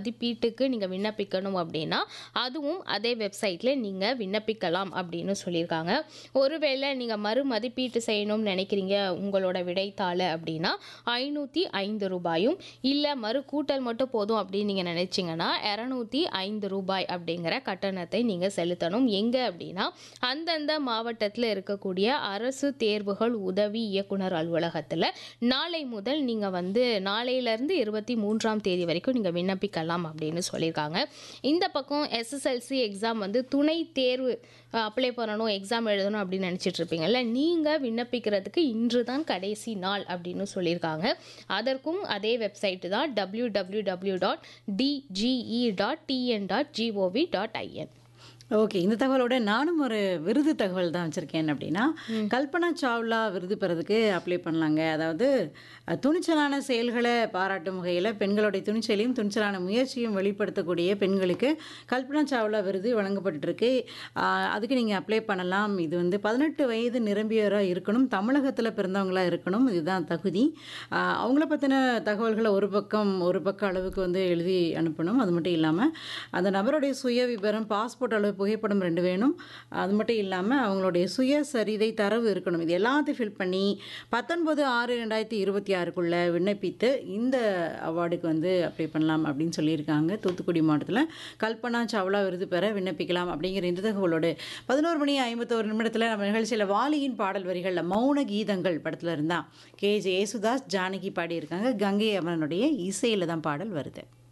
மதிப்பீட்டுக்கு நீங்கள் விண்ணப்பிக்கணும் அப்படின்னா அதுவும் அதே வெப்சைட்டில் நீங்கள் விண்ணப்பிக்கலாம் அப்படின்னு சொல்லியிருக்காங்க ஒருவேளை நீங்கள் மறு மதிப்பீட்டு செய்யணும்னு நினைக்கிறீங்க உங்களோட விடைத்தாளை அப்படின்னா ஐநூற்றி ஐந்து ரூபாயும் இல்லை மறு கூட்டல் மட்டும் போதும் அப்படின்னு நீங்கள் நினச்சிங்கன்னா இரநூத்தி ஐந்து ரூபாய் அப்படிங்கிற கட்டணத்தை நீங்கள் செலுத்தணும் எங்கே அப்படின்னா அந்தந்த மாவட்டத்தில் இருக்கக்கூடிய அரசு தேர்வுகள் உதவி இயக்குனர் அலுவலகத்தில் நாளை முதல் நீங்கள் வந்து நாளையிலேருந்து இருபத்தி மூன்றாம் தேதி வரைக்கும் நீங்கள் விண்ணப்பிக்கலாம் அப்படின்னு சொல்லியிருக்காங்க இந்த பக்கம் எஸ்எஸ்எல்சி எக்ஸாம் வந்து துணை தேர்வு அப்ளை பண்ணணும் எக்ஸாம் எழுதணும் அப்படின்னு நினச்சிட்டு இருப்பீங்கல்ல நீங்கள் விண்ணப்பிக்கிறதுக்கு இன்று தான் கடைசி நாள் அப்படின்னு சொல்லியிருக்காங்க அதற்கும் அதே வெப்சைட்டு தான் W W W dot DGE dot TN dot GOV dot IN okay இந்த தகவலோட நானும் ஒரு விருது தகவல் தான் வச்சுருக்கேன் அப்படின்னா கல்பனா சாவ்லா விருது பெறதுக்கு அப்ளை பண்ணலாங்க அதாவது அஹ், துணிச்சலான செயல்களை பாராட்டும் வகையில் பெண்களுடைய துணிச்சலையும் துணிச்சலான முயற்சியும் வெளிப்படுத்தக்கூடிய பெண்களுக்கு கல்பனா சாவ்லா விருது வழங்கப்பட்டிருக்கு அஹ், அதுக்கு நீங்கள் அப்ளை பண்ணலாம் இது வந்து பதினெட்டு வயது நிரம்பியவராக இருக்கணும் தமிழகத்தில் பிறந்தவங்களாக இருக்கணும் இதுதான் தகுதி அஹ், அவங்கள பற்றின தகவல்களை ஒரு பக்கம் ஒரு பக்கம் அளவுக்கு வந்து எழுதி அனுப்பணும் அது மட்டும் இல்லாமல் அந்த நபருடைய சுய விவரம் பாஸ்போர்ட் அளவு புகைப்படம் ரெண்டு வேணும் அது மட்டும் இல்லாமல் அவங்களுடைய சுயசரிதை தரவு இருக்கணும் இது எல்லாத்தையும் ஃபில் பண்ணி பத்தொன்பது ஆறு ரெண்டாயிரத்தி இருபத்தி ஆறுக்குள்ளே விண்ணப்பித்து இந்த அவார்டுக்கு வந்து அப்ளை பண்ணலாம் அப்படின்னு சொல்லியிருக்காங்க தூத்துக்குடி மாவட்டத்தில் கல்பனா சாவ்லா விருது பெற விண்ணப்பிக்கலாம் அப்படிங்கிற இந்த தகவலோடு பதினோரு மணி ஐம்பத்தோரு நிமிடத்தில் நம்ம நிகழ்ச்சியில் வாலியின் பாடல் வரிகளில் மௌன கீதங்கள் படத்தில் இருந்தால் கே ஜே யேசுதாஸ் ஜானகி பாடியிருக்காங்க கங்கை அமரனுடைய இசையில் தான் பாடல் வருது